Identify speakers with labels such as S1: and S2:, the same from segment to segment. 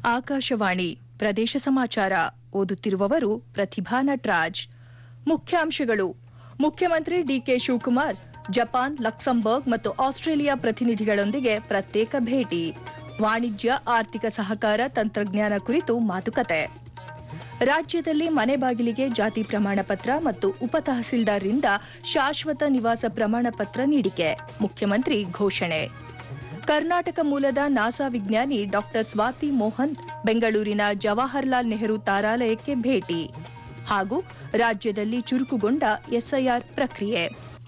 S1: ಆಕಾಶವಾಣಿ ಪ್ರದೇಶ ಸಮಾಚಾರ ಓದುತ್ತಿರುವವರು ಪ್ರತಿಭಾ ನಟ್ರಾಜ್ ಮುಖ್ಯಾಂಶಗಳು ಮುಖ್ಯಮಂತ್ರಿ ಡಿಕೆ ಶಿವಕುಮಾರ್ ಜಪಾನ್ ಲಕ್ಸಂಬರ್ಗ್ ಮತ್ತು ಆಸ್ಟ್ರೇಲಿಯಾ ಪ್ರತಿನಿಧಿಗಳೊಂದಿಗೆ ಪ್ರತ್ಯೇಕ ಭೇಟಿ ವಾಣಿಜ್ಯ ಆರ್ಥಿಕ ಸಹಕಾರ ತಂತ್ರಜ್ಞಾನ ಕುರಿತು ಮಾತುಕತೆ ರಾಜ್ಯದಲ್ಲಿ ಮನೆ ಬಾಗಿಲಿಗೆ ಜಾತಿ ಪ್ರಮಾಣ ಪತ್ರ ಮತ್ತು ಉಪತಹಸೀಲ್ದಾರ್ರಿಂದ ಶಾಶ್ವತ ನಿವಾಸ ಪ್ರಮಾಣ ಪತ್ರ ನೀಡಿಕೆ ಮುಖ್ಯಮಂತ್ರಿ ಘೋಷಣೆ ಕರ್ನಾಟಕ ಮೂಲದ ನಾಸಾ ವಿಜ್ಞಾನಿ ಡಾಕ್ಟರ್ ಸ್ವಾತಿ ಮೋಹನ್ ಬೆಂಗಳೂರಿನ ಜವಾಹರ್ಲಾಲ್ ನೆಹರು ತಾರಾಲಯಕ್ಕೆ ಭೇಟಿ ಹಾಗೂ ರಾಜ್ಯದಲ್ಲಿ ಚುರುಕುಗೊಂಡ ಎಸ್ಐಆರ್ ಪ್ರಕ್ರಿಯೆ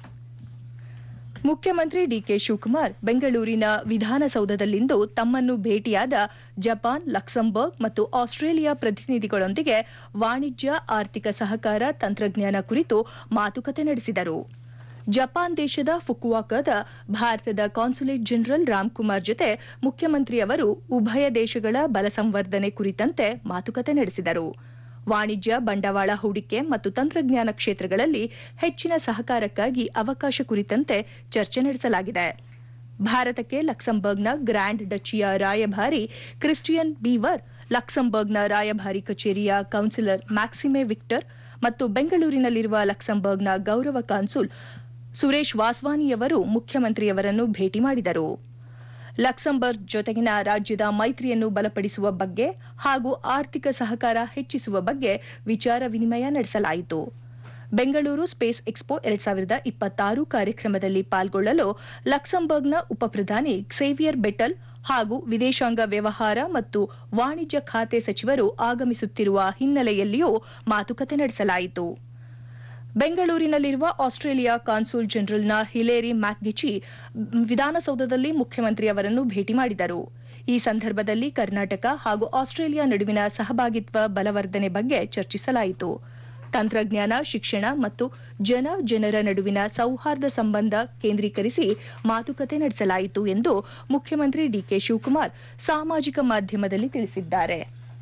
S1: ಮುಖ್ಯಮಂತ್ರಿ ಡಿಕೆ ಶಿವಕುಮಾರ್ ಬೆಂಗಳೂರಿನ ವಿಧಾನಸೌಧದಲ್ಲಿಂದು ತಮ್ಮನ್ನು ಭೇಟಿಯಾದ ಜಪಾನ್ ಲಕ್ಸಂಬರ್ಗ್ ಮತ್ತು ಆಸ್ಟ್ರೇಲಿಯಾ ಪ್ರತಿನಿಧಿಗಳೊಂದಿಗೆ ವಾಣಿಜ್ಯ ಆರ್ಥಿಕ ಸಹಕಾರ ತಂತ್ರಜ್ಞಾನ ಕುರಿತು ಮಾತುಕತೆ ನಡೆಸಿದರು ಜಪಾನ್ ದೇಶದ ಫುಕುವಾಕಾದ ಭಾರತದ ಕಾನ್ಸುಲೇಟ್ ಜನರಲ್ ರಾಮ್ಕುಮಾರ್ ಜೊತೆ ಮುಖ್ಯಮಂತ್ರಿಯವರು ಉಭಯ ದೇಶಗಳ ಬಲ ಸಂವರ್ಧನೆ ಕುರಿತಂತೆ ಮಾತುಕತೆ ನಡೆಸಿದರು ವಾಣಿಜ್ಯ ಬಂಡವಾಳ ಹೂಡಿಕೆ ಮತ್ತು ತಂತ್ರಜ್ಞಾನ ಕ್ಷೇತ್ರಗಳಲ್ಲಿ ಹೆಚ್ಚಿನ ಸಹಕಾರಕ್ಕಾಗಿ ಅವಕಾಶ ಕುರಿತಂತೆ ಚರ್ಚೆ ನಡೆಸಲಾಗಿದೆ ಭಾರತಕ್ಕೆ ಲಕ್ಸಂಬರ್ಗ್ನ ಗ್ರ್ಯಾಂಡ್ ಡಚಿಯ ರಾಯಭಾರಿ ಕ್ರಿಸ್ಟಿಯನ್ ಬೀವರ್ ಲಕ್ಸಂಬರ್ಗ್ನ ರಾಯಭಾರಿ ಕಚೇರಿಯ ಕೌನ್ಸಿಲರ್ ಮ್ಯಾಕ್ಸಿಮೆ ವಿಕ್ಟರ್ ಮತ್ತು ಬೆಂಗಳೂರಿನಲ್ಲಿರುವ ಲಕ್ಸಂಬರ್ಗ್ನ ಗೌರವ ಕಾನ್ಸುಲ್ ಸುರೇಶ್ ವಾಸ್ವಾನಿಯವರು ಮುಖ್ಯಮಂತ್ರಿಯವರನ್ನು ಭೇಟಿ ಮಾಡಿದರು ಲಕ್ಸಂಬರ್ಗ್ ಜೊತೆಗಿನ ರಾಜ್ಯದ ಮೈತ್ರಿಯನ್ನು ಬಲಪಡಿಸುವ ಬಗ್ಗೆ ಹಾಗೂ ಆರ್ಥಿಕ ಸಹಕಾರ ಹೆಚ್ಚಿಸುವ ಬಗ್ಗೆ ವಿಚಾರ ವಿನಿಮಯ ನಡೆಸಲಾಯಿತು ಬೆಂಗಳೂರು ಸ್ಪೇಸ್ ಎಕ್ಸ್ಪೋ ಎರಡ್ ಸಾವಿರದ ಇಪ್ಪತ್ತಾರು ಕಾರ್ಯಕ್ರಮದಲ್ಲಿ ಪಾಲ್ಗೊಳ್ಳಲು ಲಕ್ಸಂಬರ್ಗ್ನ ಉಪಪ್ರಧಾನಿ ಕ್ಸೇವಿಯರ್ ಬೆಟಲ್ ಹಾಗೂ ವಿದೇಶಾಂಗ ವ್ಯವಹಾರ ಮತ್ತು ವಾಣಿಜ್ಯ ಖಾತೆ ಸಚಿವರು ಆಗಮಿಸುತ್ತಿರುವ ಹಿನ್ನೆಲೆಯಲ್ಲಿಯೂ ಮಾತುಕತೆ ನಡೆಸಲಾಯಿತು ಬೆಂಗಳೂರಿನಲ್ಲಿರುವ ಆಸ್ಟ್ರೇಲಿಯಾ ಕಾನ್ಸುಲ್ ಜನರಲ್ನ ಹಿಲೇರಿ ಮ್ಯಾಕ್ಗಿಚಿ ವಿಧಾನಸೌಧದಲ್ಲಿ ಮುಖ್ಯಮಂತ್ರಿ ಅವರನ್ನು ಭೇಟಿ ಮಾಡಿದರು ಈ ಸಂದರ್ಭದಲ್ಲಿ ಕರ್ನಾಟಕ ಹಾಗೂ ಆಸ್ಟ್ರೇಲಿಯಾ ನಡುವಿನ ಸಹಭಾಗಿತ್ವ ಬಲವರ್ಧನೆ ಬಗ್ಗೆ ಚರ್ಚಿಸಲಾಯಿತು ತಂತ್ರಜ್ಞಾನ ಶಿಕ್ಷಣ ಮತ್ತು ಜನ ಜನರ ನಡುವಿನ ಸೌಹಾರ್ದ ಸಂಬಂಧ ಕೇಂದ್ರೀಕರಿಸಿ ಮಾತುಕತೆ ನಡೆಸಲಾಯಿತು ಎಂದು ಮುಖ್ಯಮಂತ್ರಿ ಡಿಕೆ ಶಿವಕುಮಾರ್ ಸಾಮಾಜಿಕ ಮಾಧ್ಯಮದಲ್ಲಿ ತಿಳಿಸಿದ್ದಾರೆ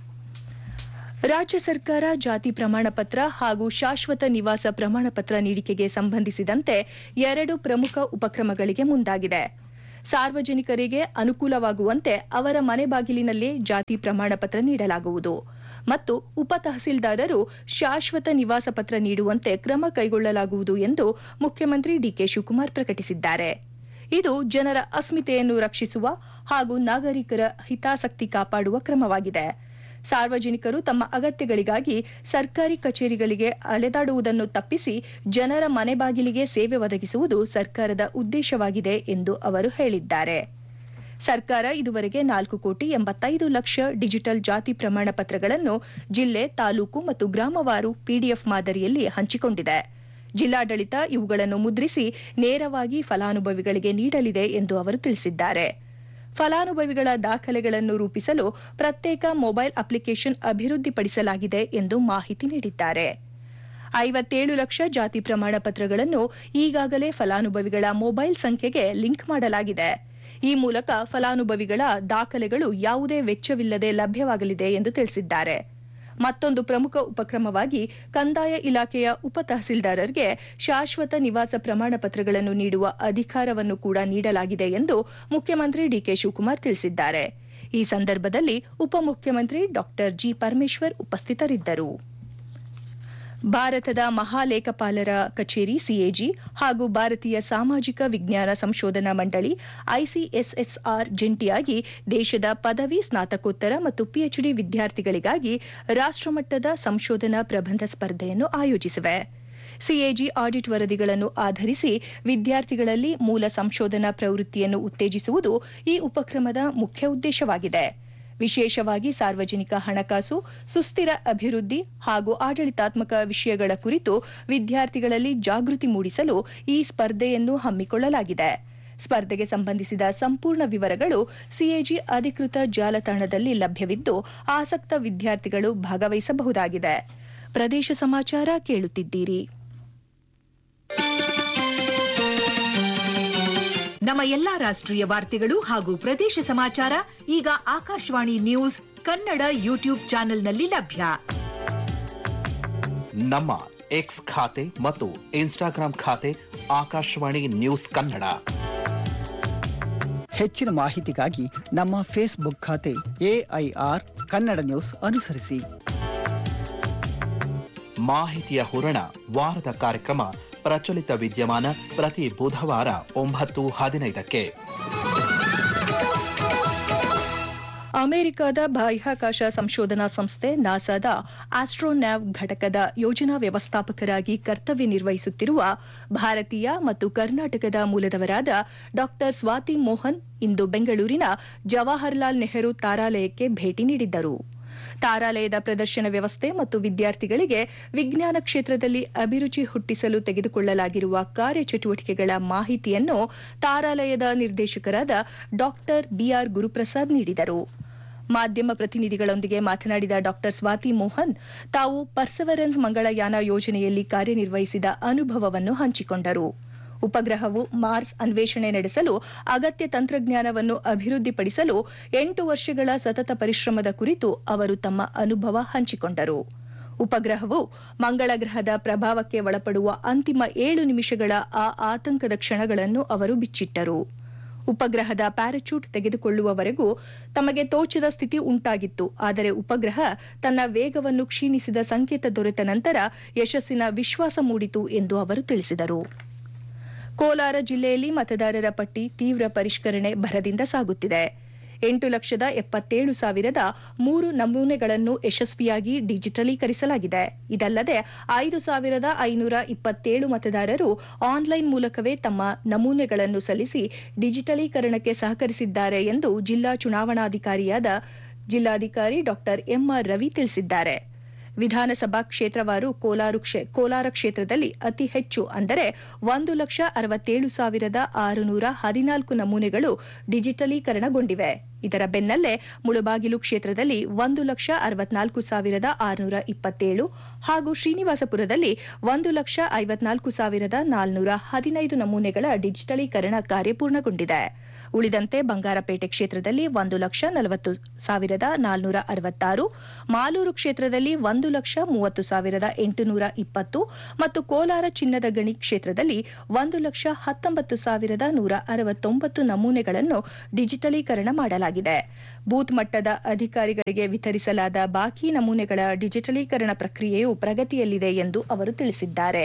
S1: ರಾಜ್ಯ ಸರ್ಕಾರ ಜಾತಿ ಪ್ರಮಾಣ ಪತ್ರ ಹಾಗೂ ಶಾಶ್ವತ ನಿವಾಸ ಪ್ರಮಾಣ ಪತ್ರ ನೀಡಿಕೆಗೆ ಸಂಬಂಧಿಸಿದಂತೆ ಎರಡು ಪ್ರಮುಖ ಉಪಕ್ರಮಗಳಿಗೆ ಮುಂದಾಗಿದೆ ಸಾರ್ವಜನಿಕರಿಗೆ ಅನುಕೂಲವಾಗುವಂತೆ ಅವರ ಮನೆ ಬಾಗಿಲಿನಲ್ಲೇ ಜಾತಿ ಪ್ರಮಾಣ ಪತ್ರ ನೀಡಲಾಗುವುದು ಮತ್ತು ಉಪ ತಹಸೀಲ್ದಾರರು ಶಾಶ್ವತ ನಿವಾಸ ಪತ್ರ ನೀಡುವಂತೆ ಕ್ರಮ ಕೈಗೊಳ್ಳಲಾಗುವುದು ಎಂದು ಮುಖ್ಯಮಂತ್ರಿ ಡಿಕೆ ಶಿವಕುಮಾರ್ ಪ್ರಕಟಿಸಿದ್ದಾರೆ ಇದು ಜನರ ಅಸ್ಮಿತೆಯನ್ನು ರಕ್ಷಿಸುವ ಹಾಗೂ ನಾಗರಿಕರ ಹಿತಾಸಕ್ತಿ ಕಾಪಾಡುವ ಕ್ರಮವಾಗಿದೆ ಸಾರ್ವಜನಿಕರು ತಮ್ಮ ಅಗತ್ಯಗಳಿಗಾಗಿ ಸರ್ಕಾರಿ ಕಚೇರಿಗಳಿಗೆ ಅಲೆದಾಡುವುದನ್ನು ತಪ್ಪಿಸಿ ಜನರ ಮನೆ ಬಾಗಿಲಿಗೆ ಸೇವೆ ಒದಗಿಸುವುದು ಸರ್ಕಾರದ ಉದ್ದೇಶವಾಗಿದೆ ಎಂದು ಅವರು ಹೇಳಿದ್ದಾರೆ ಸರ್ಕಾರ ಇದುವರೆಗೆ ನಾಲ್ಕು ಕೋಟಿ ಎಂಬತ್ತೈದು ಲಕ್ಷ ಡಿಜಿಟಲ್ ಜಾತಿ ಪ್ರಮಾಣ ಪತ್ರಗಳನ್ನು ಜಿಲ್ಲೆ ತಾಲೂಕು ಮತ್ತು ಗ್ರಾಮವಾರು ಪಿಡಿಎಫ್ ಮಾದರಿಯಲ್ಲಿ ಹಂಚಿಕೊಂಡಿದೆ ಜಿಲ್ಲಾಡಳಿತ ಇವುಗಳನ್ನು ಮುದ್ರಿಸಿ ನೇರವಾಗಿ ಫಲಾನುಭವಿಗಳಿಗೆ ನೀಡಲಿದೆ ಎಂದು ಅವರು ತಿಳಿಸಿದ್ದಾರೆ ಫಲಾನುಭವಿಗಳ ದಾಖಲೆಗಳನ್ನು ರೂಪಿಸಲು ಪ್ರತ್ಯೇಕ ಮೊಬೈಲ್ ಅಪ್ಲಿಕೇಶನ್ ಅಭಿವೃದ್ಧಿಪಡಿಸಲಾಗಿದೆ ಎಂದು ಮಾಹಿತಿ ನೀಡಿದ್ದಾರೆ ಐವತ್ತೇಳು ಲಕ್ಷ ಜಾತಿ ಪ್ರಮಾಣ ಪತ್ರಗಳನ್ನು ಈಗಾಗಲೇ ಫಲಾನುಭವಿಗಳ ಮೊಬೈಲ್ ಸಂಖ್ಯೆಗೆ ಲಿಂಕ್ ಮಾಡಲಾಗಿದೆ ಈ ಮೂಲಕ ಫಲಾನುಭವಿಗಳ ದಾಖಲೆಗಳು ಯಾವುದೇ ವೆಚ್ಚವಿಲ್ಲದೆ ಲಭ್ಯವಾಗಲಿದೆ ಎಂದು ತಿಳಿಸಿದ್ದಾರೆ ಮತ್ತೊಂದು ಪ್ರಮುಖ ಉಪಕ್ರಮವಾಗಿ ಕಂದಾಯ ಇಲಾಖೆಯ ಉಪ ತಹಸೀಲ್ದಾರರಿಗೆ ಶಾಶ್ವತ ನಿವಾಸ ಪ್ರಮಾಣ ಪತ್ರಗಳನ್ನು ನೀಡುವ ಅಧಿಕಾರವನ್ನು ಕೂಡ ನೀಡಲಾಗಿದೆ ಎಂದು ಮುಖ್ಯಮಂತ್ರಿ ಡಿಕೆ ಶಿವಕುಮಾರ್ ತಿಳಿಸಿದ್ದಾರೆ ಈ ಸಂದರ್ಭದಲ್ಲಿ ಉಪಮುಖ್ಯಮಂತ್ರಿ ಡಾ ಜಿ ಪರಮೇಶ್ವರ್ ಉಪಸ್ಥಿತರಿದ್ದರು ಭಾರತದ ಮಹಾಲೇಖಪಾಲರ ಕಚೇರಿ ಸಿಎಜಿ ಹಾಗೂ ಭಾರತೀಯ ಸಾಮಾಜಿಕ ವಿಜ್ಞಾನ ಸಂಶೋಧನಾ ಮಂಡಳಿ ಐಸಿಎಸ್ಎಸ್ಆರ್ ಜಂಟಿಯಾಗಿ ದೇಶದ ಪದವಿ ಸ್ನಾತಕೋತ್ತರ ಮತ್ತು ಪಿಎಚ್ಡಿ ವಿದ್ಯಾರ್ಥಿಗಳಿಗಾಗಿ ರಾಷ್ಟಮಟ್ಟದ ಸಂಶೋಧನಾ ಪ್ರಬಂಧ ಸ್ಪರ್ಧೆಯನ್ನು ಆಯೋಜಿಸಿವೆ ಸಿಎಜಿ ಆಡಿಟ್ ವರದಿಗಳನ್ನು ಆಧರಿಸಿ ವಿದ್ಯಾರ್ಥಿಗಳಲ್ಲಿ ಮೂಲ ಸಂಶೋಧನಾ ಪ್ರವೃತ್ತಿಯನ್ನು ಉತ್ತೇಜಿಸುವುದು ಈ ಉಪಕ್ರಮದ ಮುಖ್ಯ ಉದ್ದೇಶವಾಗಿದೆ ವಿಶೇಷವಾಗಿ ಸಾರ್ವಜನಿಕ ಹಣಕಾಸು ಸುಸ್ಥಿರ ಅಭಿವೃದ್ಧಿ ಹಾಗೂ ಆಡಳಿತಾತ್ಮಕ ವಿಷಯಗಳ ಕುರಿತು ವಿದ್ಯಾರ್ಥಿಗಳಲ್ಲಿ ಜಾಗೃತಿ ಮೂಡಿಸಲು ಈ ಸ್ಪರ್ಧೆಯನ್ನು ಹಮ್ಮಿಕೊಳ್ಳಲಾಗಿದೆ ಸ್ಪರ್ಧೆಗೆ ಸಂಬಂಧಿಸಿದ ಸಂಪೂರ್ಣ ವಿವರಗಳು ಸಿಎಜಿ ಅಧಿಕೃತ ಜಾಲತಾಣದಲ್ಲಿ ಲಭ್ಯವಿದ್ದು ಆಸಕ್ತ ವಿದ್ಯಾರ್ಥಿಗಳು ಭಾಗವಹಿಸಬಹುದಾಗಿದೆ ಪ್ರದೇಶ ಸಮಾಚಾರ ಕೇಳುತ್ತಿದ್ದೀರಿ
S2: ನಮ್ಮ ಎಲ್ಲಾ ರಾಷ್ಟ್ರೀಯ ವಾರ್ತೆಗಳು ಹಾಗೂ ಪ್ರದೇಶ ಸಮಾಚಾರ ಈಗ ಆಕಾಶವಾಣಿ ನ್ಯೂಸ್ ಕನ್ನಡ ಯೂಟ್ಯೂಬ್ ಚಾನೆಲ್ನಲ್ಲಿ ಲಭ್ಯ
S3: ನಮ್ಮ ಎಕ್ಸ್ ಖಾತೆ ಮತ್ತು ಇನ್ಸ್ಟಾಗ್ರಾಂ ಖಾತೆ ಆಕಾಶವಾಣಿ ನ್ಯೂಸ್ ಕನ್ನಡ
S4: ಹೆಚ್ಚಿನ ಮಾಹಿತಿಗಾಗಿ ನಮ್ಮ ಫೇಸ್ಬುಕ್ ಖಾತೆ ಎಐಆರ್ ಕನ್ನಡ ನ್ಯೂಸ್ ಅನುಸರಿಸಿ
S3: ಮಾಹಿತಿಯ ಹೂರಣ ವಾರದ ಕಾರ್ಯಕ್ರಮ ಪ್ರಚಲಿತ ವಿದ್ಯಮಾನ ಪ್ರತಿ ಬುಧವಾರ ಒಂಬತ್ತು ಹದಿನೈದಕ್ಕೆ
S1: ಅಮೆರಿಕದ ಬಾಹ್ಯಾಕಾಶ ಸಂಶೋಧನಾ ಸಂಸ್ಥೆ ನಾಸಾದ ಆಸ್ಟ್ರೋನ್ಯಾವ್ ಘಟಕದ ಯೋಜನಾ ವ್ಯವಸ್ಥಾಪಕರಾಗಿ ಕರ್ತವ್ಯ ನಿರ್ವಹಿಸುತ್ತಿರುವ ಭಾರತೀಯ ಮತ್ತು ಕರ್ನಾಟಕದ ಮೂಲದವರಾದ ಡಾ ಸ್ವಾತಿ ಮೋಹನ್ ಇಂದು ಬೆಂಗಳೂರಿನ ಜವಾಹರ್ಲಾಲ್ ನೆಹರು ತಾರಾಲಯಕ್ಕೆ ಭೇಟಿ ನೀಡಿದ್ದರು ತಾರಾಲಯದ ಪ್ರದರ್ಶನ ವ್ಯವಸ್ಥೆ ಮತ್ತು ವಿದ್ಯಾರ್ಥಿಗಳಿಗೆ ವಿಜ್ಞಾನ ಕ್ಷೇತ್ರದಲ್ಲಿ ಅಭಿರುಚಿ ಹುಟ್ಟಿಸಲು ತೆಗೆದುಕೊಳ್ಳಲಾಗಿರುವ ಕಾರ್ಯಚಟುವಟಿಕೆಗಳ ಮಾಹಿತಿಯನ್ನು ತಾರಾಲಯದ ನಿರ್ದೇಶಕರಾದ ಡಾ ಬಿಆರ್ ಗುರುಪ್ರಸಾದ್ ನೀಡಿದರು ಮಾಧ್ಯಮ ಪ್ರತಿನಿಧಿಗಳೊಂದಿಗೆ ಮಾತನಾಡಿದ ಡಾ ಸ್ವಾತಿ ಮೋಹನ್ ತಾವು ಪರ್ಸವರೆನ್ಸ್ ಮಂಗಳಯಾನ ಯೋಜನೆಯಲ್ಲಿ ಕಾರ್ಯನಿರ್ವಹಿಸಿದ ಅನುಭವವನ್ನು ಹಂಚಿಕೊಂಡರು ಉಪಗ್ರಹವು ಮಾರ್ಸ್ ಅನ್ವೇಷಣೆ ನಡೆಸಲು ಅಗತ್ಯ ತಂತ್ರಜ್ಞಾನವನ್ನು ಅಭಿವೃದ್ಧಿಪಡಿಸಲು ಎಂಟು ವರ್ಷಗಳ ಸತತ ಪರಿಶ್ರಮದ ಕುರಿತು ಅವರು ತಮ್ಮ ಅನುಭವ ಹಂಚಿಕೊಂಡರು ಉಪಗ್ರಹವು ಮಂಗಳ ಗ್ರಹದ ಪ್ರಭಾವಕ್ಕೆ ಒಳಪಡುವ ಅಂತಿಮ ಏಳು ನಿಮಿಷಗಳ ಆ ಆತಂಕದ ಕ್ಷಣಗಳನ್ನು ಅವರು ಬಿಚ್ಚಿಟ್ಟರು ಉಪಗ್ರಹದ ಪ್ಯಾರಾಚೂಟ್ ತೆಗೆದುಕೊಳ್ಳುವವರೆಗೂ ತಮಗೆ ತೋಚದ ಸ್ಥಿತಿ ಉಂಟಾಗಿತ್ತು ಆದರೆ ಉಪಗ್ರಹ ತನ್ನ ವೇಗವನ್ನು ಕ್ಷೀಣಿಸಿದ ಸಂಕೇತ ದೊರೆತ ನಂತರ ಯಶಸ್ಸಿನ ವಿಶ್ವಾಸ ಮೂಡಿತು ಎಂದು ಅವರು ತಿಳಿಸಿದರು ಕೋಲಾರ ಜಿಲ್ಲೆಯಲ್ಲಿ ಮತದಾರರ ಪಟ್ಟಿ ತೀವ್ರ ಪರಿಷ್ಕರಣೆ ಭರದಿಂದ ಸಾಗುತ್ತಿದೆ ಎಂಟು ಲಕ್ಷದ ಎಪ್ಪತ್ತೇಳು ಸಾವಿರದ ಮೂರು ನಮೂನೆಗಳನ್ನು ಯಶಸ್ವಿಯಾಗಿ ಡಿಜಿಟಲೀಕರಿಸಲಾಗಿದೆ ಇದಲ್ಲದೆ ಐದು ಸಾವಿರದ ಐನೂರ ಇಪ್ಪತ್ತೇಳು ಮತದಾರರು ಆನ್ಲೈನ್ ಮೂಲಕವೇ ತಮ್ಮ ನಮೂನೆಗಳನ್ನು ಸಲ್ಲಿಸಿ ಡಿಜಿಟಲೀಕರಣಕ್ಕೆ ಸಹಕರಿಸಿದ್ದಾರೆ ಎಂದು ಜಿಲ್ಲಾ ಚುನಾವಣಾಧಿಕಾರಿಯಾದ ಜಿಲ್ಲಾಧಿಕಾರಿ ಡಾ ಎಂಆರ್ ರವಿ ತಿಳಿಸಿದ್ದಾರೆ ವಿಧಾನಸಭಾ ಕ್ಷೇತ್ರವಾರು ಕೋಲಾರ ಕ್ಷೇತ್ರದಲ್ಲಿ ಅತಿ ಹೆಚ್ಚು ಅಂದರೆ ಒಂದು ಲಕ್ಷ ಅರವತ್ತೇಳು ಸಾವಿರದ ಆರುನೂರ ಹದಿನಾಲ್ಕು ನಮೂನೆಗಳು ಡಿಜಿಟಲೀಕರಣಗೊಂಡಿವೆ ಇದರ ಬೆನ್ನಲ್ಲೇ ಮುಳಬಾಗಿಲು ಕ್ಷೇತ್ರದಲ್ಲಿ ಒಂದು ಲಕ್ಷ ಅರವತ್ನಾಲ್ಕು ಸಾವಿರದ ಆರುನೂರ ಇಪ್ಪತ್ತೇಳು ಹಾಗೂ ಶ್ರೀನಿವಾಸಪುರದಲ್ಲಿ ಒಂದು ಲಕ್ಷ ಐವತ್ನಾಲ್ಕು ಸಾವಿರದ ನಾಲ್ನೂರ ಹದಿನೈದು ನಮೂನೆಗಳ ಡಿಜಿಟಲೀಕರಣ ಕಾರ್ಯ ಪೂರ್ಣಗೊಂಡಿದೆ ಉಳಿದಂತೆ ಬಂಗಾರಪೇಟೆ ಕ್ಷೇತ್ರದಲ್ಲಿ ಒಂದು ಲಕ್ಷ ನಲವತ್ತು ಸಾವಿರದ ನಾಲ್ನೂರ ಅರವತ್ತಾರು ಮಾಲೂರು ಕ್ಷೇತ್ರದಲ್ಲಿ ಒಂದು ಲಕ್ಷ ಮೂವತ್ತು ಸಾವಿರದ ಎಂಟುನೂರ ಇಪ್ಪತ್ತು ಮತ್ತು ಕೋಲಾರ ಚಿನ್ನದ ಗಣಿ ಕ್ಷೇತ್ರದಲ್ಲಿ ಒಂದು ಲಕ್ಷ ಹತ್ತೊಂಬತ್ತು ಸಾವಿರದ ನೂರ ಅರವತ್ತೊಂಬತ್ತು ನಮೂನೆಗಳನ್ನು ಡಿಜಿಟಲೀಕರಣ ಮಾಡಲಾಗಿದೆ ಬೂತ್ ಮಟ್ಟದ ಅಧಿಕಾರಿಗಳಿಗೆ ವಿತರಿಸಲಾದ ಬಾಕಿ ನಮೂನೆಗಳ ಡಿಜಿಟಲೀಕರಣ ಪ್ರಕ್ರಿಯೆಯು ಪ್ರಗತಿಯಲ್ಲಿದೆ ಎಂದು ಅವರು ತಿಳಿಸಿದ್ದಾರೆ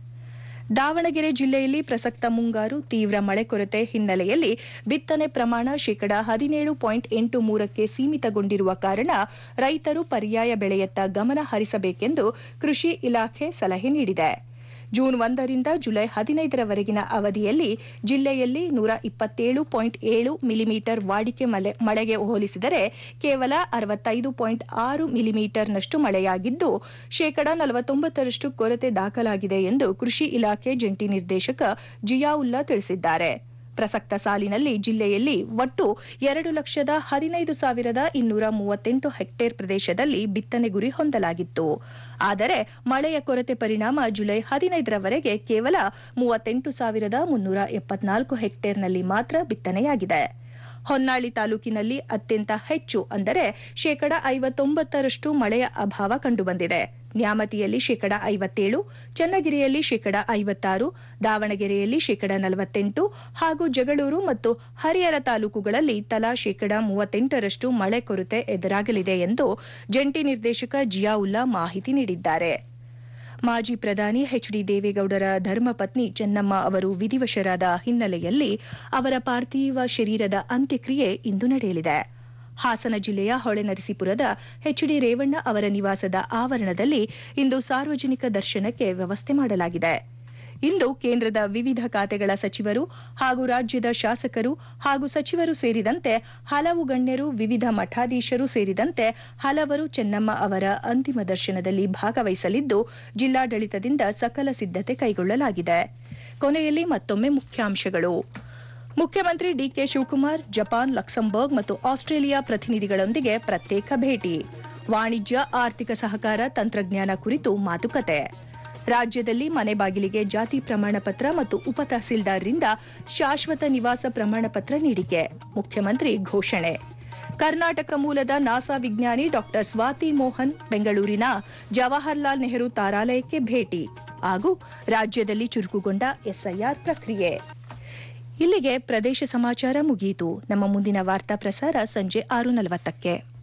S1: ದಾವಣಗೆರೆ ಜಿಲ್ಲೆಯಲ್ಲಿ ಪ್ರಸಕ್ತ ಮುಂಗಾರು ತೀವ್ರ ಮಳೆ ಕೊರತೆ ಹಿನ್ನೆಲೆಯಲ್ಲಿ ಬಿತ್ತನೆ ಪ್ರಮಾಣ ಶೇಕಡಾ ಹದಿನೇಳು ಪಾಯಿಂಟ್ ಎಂಟು ಮೂರಕ್ಕೆ ಸೀಮಿತಗೊಂಡಿರುವ ಕಾರಣ ರೈತರು ಪರ್ಯಾಯ ಬೆಳೆಯತ್ತ ಗಮನ ಹರಿಸಬೇಕೆಂದು ಕೃಷಿ ಇಲಾಖೆ ಸಲಹೆ ನೀಡಿದೆ ಜೂನ್ ಒಂದರಿಂದ ಜುಲೈ ಹದಿನೈದರವರೆಗಿನ ಅವಧಿಯಲ್ಲಿ ಜಿಲ್ಲೆಯಲ್ಲಿ ನೂರ ಇಪ್ಪತ್ತೇಳು ಪಾಯಿಂಟ್ ಏಳು ಮಿಲಿಮೀಟರ್ ವಾಡಿಕೆ ಮಳೆಗೆ ಹೋಲಿಸಿದರೆ ಕೇವಲ ಅರವತ್ತೈದು ಪಾಯಿಂಟ್ ಆರು ಮಿಲಿಮೀಟರ್ನಷ್ಟು ಮಳೆಯಾಗಿದ್ದು ಶೇಕಡಾ ನಲವತ್ತೊಂಬತ್ತರಷ್ಟು ಕೊರತೆ ದಾಖಲಾಗಿದೆ ಎಂದು ಕೃಷಿ ಇಲಾಖೆ ಜಂಟಿ ನಿರ್ದೇಶಕ ಜಿಯಾವುಲ್ಲಾ ತಿಳಿಸಿದ್ದಾರೆ ಪ್ರಸಕ್ತ ಸಾಲಿನಲ್ಲಿ ಜಿಲ್ಲೆಯಲ್ಲಿ ಒಟ್ಟು ಎರಡು ಲಕ್ಷದ ಹದಿನೈದು ಸಾವಿರದ ಇನ್ನೂರ ಮೂವತ್ತೆಂಟು ಹೆಕ್ಟೇರ್ ಪ್ರದೇಶದಲ್ಲಿ ಬಿತ್ತನೆ ಗುರಿ ಹೊಂದಲಾಗಿತ್ತು ಆದರೆ ಮಳೆಯ ಕೊರತೆ ಪರಿಣಾಮ ಜುಲೈ ಹದಿನೈದರವರೆಗೆ ಕೇವಲ ಮೂವತ್ತೆಂಟು ಸಾವಿರದ ಮುನ್ನೂರ ಎಪ್ಪತ್ನಾಲ್ಕು ಹೆಕ್ಟೇರ್ನಲ್ಲಿ ಮಾತ್ರ ಬಿತ್ತನೆಯಾಗಿದೆ ಹೊನ್ನಾಳಿ ತಾಲೂಕಿನಲ್ಲಿ ಅತ್ಯಂತ ಹೆಚ್ಚು ಅಂದರೆ ಶೇಕಡಾ ಐವತ್ತೊಂಬತ್ತರಷ್ಟು ಮಳೆಯ ಅಭಾವ ಕಂಡುಬಂದಿದೆ ನ್ಯಾಮತಿಯಲ್ಲಿ ಶೇಕಡಾ ಐವತ್ತೇಳು ಚನ್ನಗಿರಿಯಲ್ಲಿ ಶೇಕಡಾ ಐವತ್ತಾರು ದಾವಣಗೆರೆಯಲ್ಲಿ ಶೇಕಡಾ ನಲವತ್ತೆಂಟು ಹಾಗೂ ಜಗಳೂರು ಮತ್ತು ಹರಿಹರ ತಾಲೂಕುಗಳಲ್ಲಿ ತಲಾ ಶೇಕಡಾ ಮೂವತ್ತೆಂಟರಷ್ಟು ಮಳೆ ಕೊರತೆ ಎದುರಾಗಲಿದೆ ಎಂದು ಜಂಟಿ ನಿರ್ದೇಶಕ ಜಿಯಾವುಲ್ಲಾ ಮಾಹಿತಿ ನೀಡಿದ್ದಾರೆ ಮಾಜಿ ಪ್ರಧಾನಿ ಎಚ್ ಡಿ ದೇವೇಗೌಡರ ಧರ್ಮಪತ್ನಿ ಚೆನ್ನಮ್ಮ ಅವರು ವಿಧಿವಶರಾದ ಹಿನ್ನೆಲೆಯಲ್ಲಿ ಅವರ ಪಾರ್ಥಿವ ಶರೀರದ ಅಂತ್ಯಕ್ರಿಯೆ ಇಂದು ನಡೆಯಲಿದೆ ಹಾಸನ ಜಿಲ್ಲೆಯ ಹೊಳೆನರಸೀಪುರದ ಎಚ್ ಡಿ ರೇವಣ್ಣ ಅವರ ನಿವಾಸದ ಆವರಣದಲ್ಲಿ ಇಂದು ಸಾರ್ವಜನಿಕ ದರ್ಶನಕ್ಕೆ ವ್ಯವಸ್ಥೆ ಮಾಡಲಾಗಿದೆ ಇಂದು ಕೇಂದ್ರದ ವಿವಿಧ ಖಾತೆಗಳ ಸಚಿವರು ಹಾಗೂ ರಾಜ್ಯದ ಶಾಸಕರು ಹಾಗೂ ಸಚಿವರು ಸೇರಿದಂತೆ ಹಲವು ಗಣ್ಯರು ವಿವಿಧ ಮಠಾಧೀಶರು ಸೇರಿದಂತೆ ಹಲವರು ಚೆನ್ನಮ್ಮ ಅವರ ಅಂತಿಮ ದರ್ಶನದಲ್ಲಿ ಭಾಗವಹಿಸಲಿದ್ದು ಜಿಲ್ಲಾಡಳಿತದಿಂದ ಸಕಲ ಸಿದ್ದತೆ ಕೈಗೊಳ್ಳಲಾಗಿದೆ ಕೊನೆಯಲ್ಲಿ ಮತ್ತೊಮ್ಮೆ ಮುಖ್ಯಾಂಶಗಳು ಮುಖ್ಯಮಂತ್ರಿ ಡಿಕೆ ಶಿವಕುಮಾರ್ ಜಪಾನ್ ಲಕ್ಸಂಬರ್ಗ್ ಮತ್ತು ಆಸ್ಟ್ರೇಲಿಯಾ ಪ್ರತಿನಿಧಿಗಳೊಂದಿಗೆ ಪ್ರತ್ಯೇಕ ಭೇಟಿ ವಾಣಿಜ್ಯ ಆರ್ಥಿಕ ಸಹಕಾರ ತಂತ್ರಜ್ಞಾನ ಕುರಿತು ಮಾತುಕತೆ ರಾಜ್ಯದಲ್ಲಿ ಮನೆ ಬಾಗಿಲಿಗೆ ಜಾತಿ ಪ್ರಮಾಣ ಪತ್ರ ಮತ್ತು ಉಪ ತಹಸೀಲ್ದಾರ್ರಿಂದ ಶಾಶ್ವತ ನಿವಾಸ ಪ್ರಮಾಣ ಪತ್ರ ನೀಡಿಕೆ ಮುಖ್ಯಮಂತ್ರಿ ಘೋಷಣೆ ಕರ್ನಾಟಕ ಮೂಲದ ನಾಸಾ ವಿಜ್ಞಾನಿ ಡಾ ಸ್ವಾತಿ ಮೋಹನ್ ಬೆಂಗಳೂರಿನ ಜವಾಹರ್ಲಾಲ್ ನೆಹರು ತಾರಾಲಯಕ್ಕೆ ಭೇಟಿ ಹಾಗೂ ರಾಜ್ಯದಲ್ಲಿ ಚುರುಕುಗೊಂಡ ಎಸ್ಐಆರ್ ಪ್ರಕ್ರಿಯೆ ಇಲ್ಲಿಗೆ ಪ್ರದೇಶ ಸಮಾಚಾರ ಮುಗಿಯಿತು ನಮ್ಮ ಮುಂದಿನ ವಾರ್ತಾ ಪ್ರಸಾರ ಸಂಜೆ ಆರು ನಲವತ್ತಕ್ಕೆ